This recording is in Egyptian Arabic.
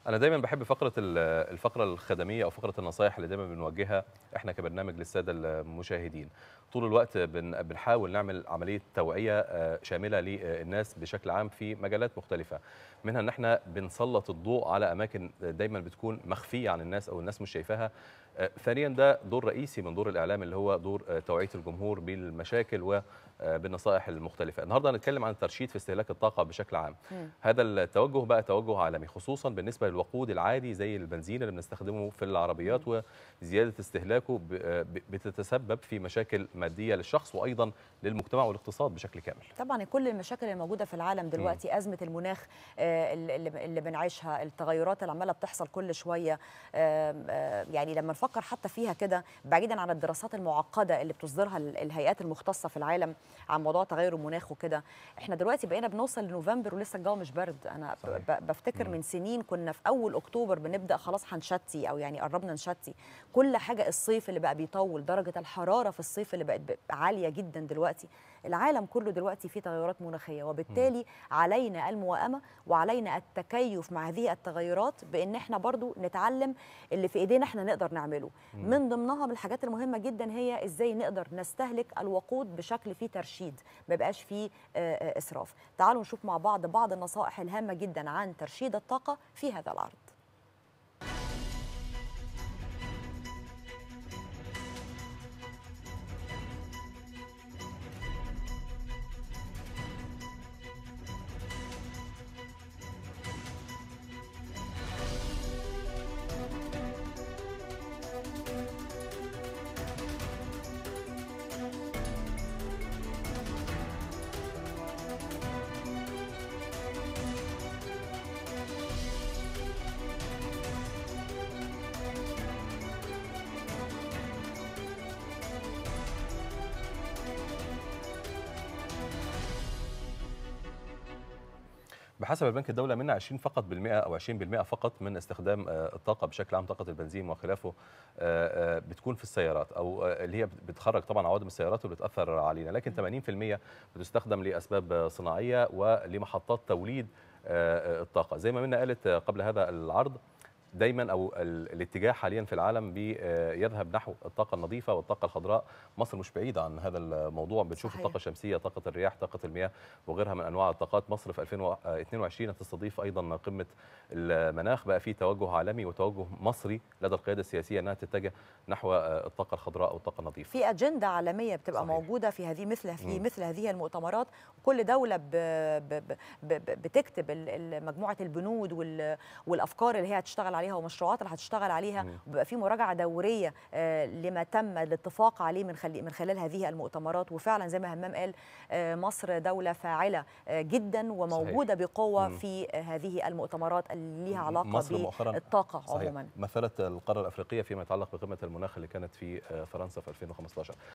انا دايما بحب فقره ال- الفقره الخدميه او فقره النصايح اللي دايما بنوجهها احنا كبرنامج للساده المشاهدين طول الوقت بن- بنحاول نعمل عمليه توعيه آه، شامله للناس بشكل عام في مجالات مختلفه منها ان احنا بنسلط الضوء على اماكن دايما بتكون مخفيه عن الناس او الناس مش شايفاها آه، ثانيا ده دور رئيسي من دور الاعلام اللي هو دور آه، توعيه الجمهور بالمشاكل وبالنصائح المختلفه النهارده هنتكلم عن الترشيد في استهلاك الطاقه بشكل عام مم. هذا التوجه بقى توجه عالمي خصوصا بالنسبه للوقود العادي زي البنزين اللي بنستخدمه في العربيات وزياده استهلاكه ب- ب- بتتسبب في مشاكل ماديه للشخص وايضا للمجتمع والاقتصاد بشكل كامل طبعا كل المشاكل الموجوده في العالم دلوقتي ازمه المناخ آه، اللي اللي بنعيشها التغيرات اللي عماله بتحصل كل شويه آم، آه، يعني لما نفكر حتى فيها كده بعيدا عن الدراسات المعقده اللي بتصدرها ال- الهيئات المختصه في العالم عن موضوع تغير المناخ وكده احنا دلوقتي بقينا بنوصل لنوفمبر ولسه الجو مش برد انا صحيح. ب- بفتكر من سنين كنا في اول اكتوبر بنبدا خلاص هنشتي او يعني قربنا نشتي كل حاجه الصيف اللي بقى بيطول درجه الحراره في الصيف اللي بقت ب- عاليه جدا دلوقتي العالم كله دلوقتي فيه تغيرات مناخيه وبالتالي علينا الموائمه وعلينا التكيف مع هذه التغيرات بان احنا برضو نتعلم اللي في ايدينا احنا نقدر نعمله من ضمنها من الحاجات المهمه جدا هي ازاي نقدر نستهلك الوقود بشكل فيه ترشيد ما يبقاش فيه آه، آه، اسراف تعالوا نشوف مع بعض بعض النصائح الهامه جدا عن ترشيد الطاقه في هذا العرض بحسب البنك الدولة منا 20 فقط بالمئة أو 20% فقط من استخدام آه، الطاقة بشكل عام طاقة البنزين وخلافه آه، آه، بتكون في السيارات أو آه، اللي هي بتخرج طبعا عوادم السيارات وبتأثر علينا لكن 80% بتستخدم لأسباب آه، صناعية ولمحطات توليد آه، آه، الطاقة زي ما منا قالت آه، قبل هذا العرض دايما او ال- الاتجاه حاليا في العالم بيذهب نحو الطاقه النظيفه والطاقه الخضراء مصر مش بعيده عن هذا الموضوع بنشوف صحيح. الطاقه الشمسيه طاقه الرياح طاقه المياه وغيرها من انواع الطاقات مصر في 2022 هتستضيف ايضا قمه المناخ بقى في توجه عالمي وتوجه مصري لدى القياده السياسيه انها تتجه نحو آه، الطاقه الخضراء او الطاقه النظيفه في اجنده عالميه بتبقى صحيح. صحيح. موجوده في هذه مثل في مم. مثل هذه المؤتمرات وكل دوله ب ب ب ب بتكتب ال- ال- مجموعه البنود وال والافكار اللي هي هتشتغل عليها والمشروعات اللي هتشتغل عليها مم. وبيبقى في مراجعه دوريه آه، لما تم الاتفاق عليه من خلال من خلال هذه المؤتمرات وفعلا زي ما همام قال آه، مصر دوله فاعله آه، جدا وموجوده بقوه مم. في آه، هذه المؤتمرات اللي ليها علاقه مصر مؤخراً بالطاقه صحيح عموما مثلت القاره الافريقيه فيما يتعلق بقمه المناخ اللي كانت في آه، فرنسا في 2015